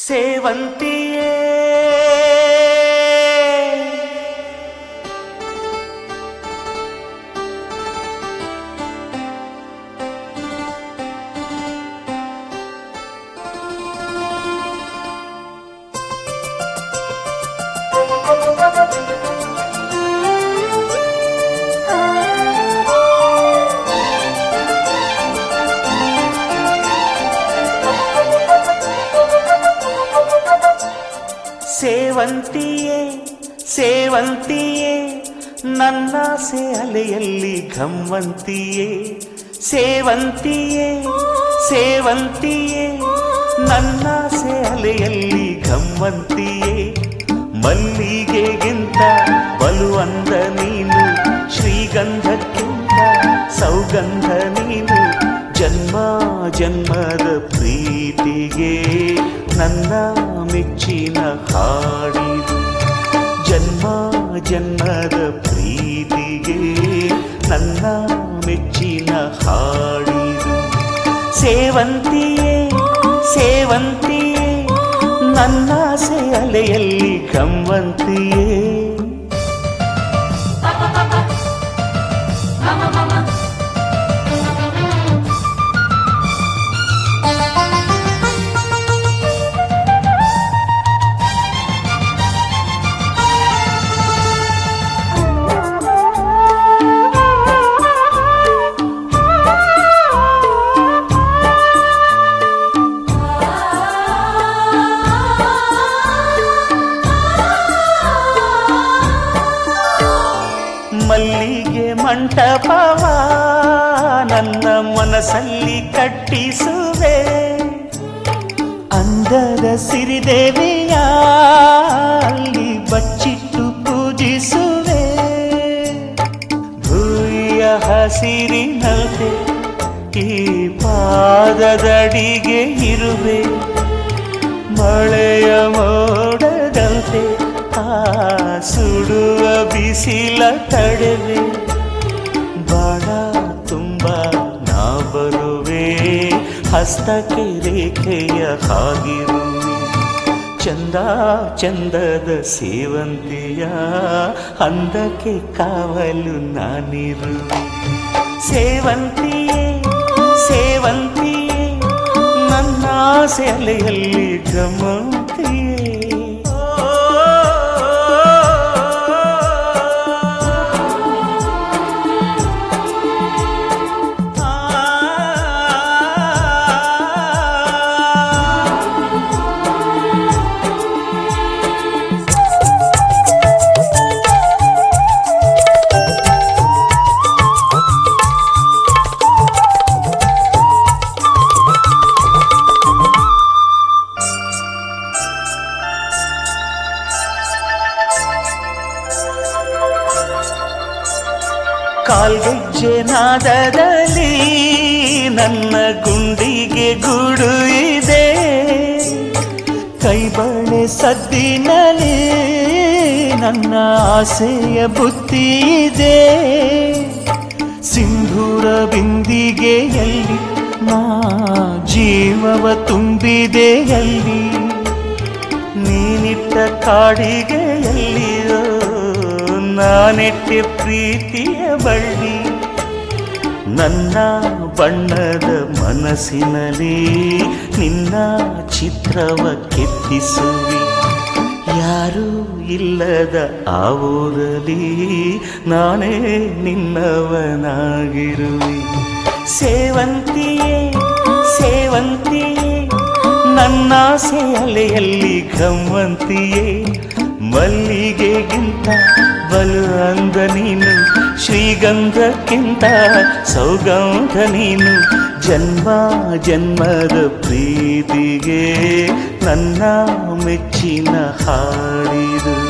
ಸೇವಂತಿಯೇ ಸೇವಂತಿಯೇ ಸೇವಂತಿಯೇ ನನ್ನಾಸೆ ಅಲೆಯಲ್ಲಿ ಘಮ್ಮಂತಿಯೇ ಸೇವಂತಿಯೇ ಸೇವಂತಿಯೇ ನನ್ನಾಸೆ ಅಲೆಯಲ್ಲಿ ಘಮ್ಮಂತಿಯೇ ಮಲ್ಲಿಗೆಗಿಂತ ಬಲು ಅಂದ ನೀನು ಶ್ರೀಗಂಧಕ್ಕಿಂತ ಸೌಗಂಧ ನೀನು ಜನ್ಮ ಜನ್ಮದ ಪ್ರೀತಿಗೆ ನನ್ನ ಮೆಚ್ಚಿನ ಹಾಡಿದು ಜನ್ಮ ಜನ್ಮದ ಪ್ರೀತಿಗೆ ನನ್ನ ಮೆಚ್ಚಿನ ಹಾಡಿದು ಸೇವಂತಿಯೇ ಸೇವಂತಿಯೇ ನನ್ನಾಸೆ ಅಲೆಯಲ್ಲಿ ಗಮ್ಮಂತಿಯೇ ಮಲ್ಲಿಗೆ ಮಂಟಪವ ನನ್ನ ಮನಸ್ಸಲ್ಲಿ ಕಟ್ಟಿಸುವೆ ಅಂದದ ಸಿರಿದೇವಿಯ ಅಲ್ಲಿ ಬಚ್ಚಿಟ್ಟು ಪೂಜಿಸುವೆ ಭೂಯ ಹಸಿರಿನಂತೆ ಈ ಪಾದದಡಿಗೆ ಇರುವೆ ಮಳೆಯ ಮೋಡದಂತೆ ಆ ಸುಡುವ ಬಿಸಿಲ ತಡೆವೆ ಬಾಣ ತುಂಬ ನಾ ಬರುವೆ ಹಸ್ತಕ್ಕೆ ರೇಖೆಯ ಹಾಗಿರುವೆ ಚಂದ ಚಂದದ ಸೇವಂತಿಯ ಅಂದಕ್ಕೆ ಕಾವಲು ನಾನಿರುವೆ ಸೇವಂತಿಯೇ ಸೇವಂತಿಯೇ ನನ್ನ ಸೆಲೆಯಲ್ಲಿ ಗಮಂತಿಯೇ ಕಾಲ್ಗೆಜ್ಜೆ ನಾದದಲ್ಲಿ ನನ್ನ ಗುಂಡಿಗೆ ಗುಡು ಇದೆ ಕೈಬಳೆ ಸದ್ದಿನಲ್ಲಿ ನನ್ನ ಆಸೆಯ ಬುತ್ತಿ ಇದೆ ಸಿಂಧೂರ ಬಿಂದಿಗೆಯಲ್ಲಿ ನಾ ಜೀವವ ತುಂಬಿದೆಯಲ್ಲಿ ನೀನಿಟ್ಟ ಕಾಡಿಗೆಯಲ್ಲಿಯೋ ನಾನೆಟ್ಟೆ ಪ್ರೀತಿಯ ಬಳ್ಳಿ ನನ್ನ ಬಣ್ಣದ ಮನಸ್ಸಿನಲ್ಲಿ ನಿನ್ನ ಚಿತ್ರವ ಕೆತ್ತಿಸುವಿ ಯಾರೂ ಇಲ್ಲದ ಆ ಊರಲ್ಲಿ ನಾನೇ ನಿನ್ನವನಾಗಿರುವೆ ಸೇವಂತಿಯೇ ಸೇವಂತಿಯೇ ನನ್ನ ಅಲೆಯಲ್ಲಿ ಗಮ್ಮಂತಿಯೇ ಮಲ್ಲಿಗೆಗಿಂತ ಬಲು ಅಂದ ನೀನು ಶ್ರೀಗಂಧಕ್ಕಿಂತ ಸೌಗಂಧ ನೀನು ಜನ್ಮ ಜನ್ಮದ ಪ್ರೀತಿಗೆ ನನ್ನ ಮೆಚ್ಚಿನ ಹಾಡಿದು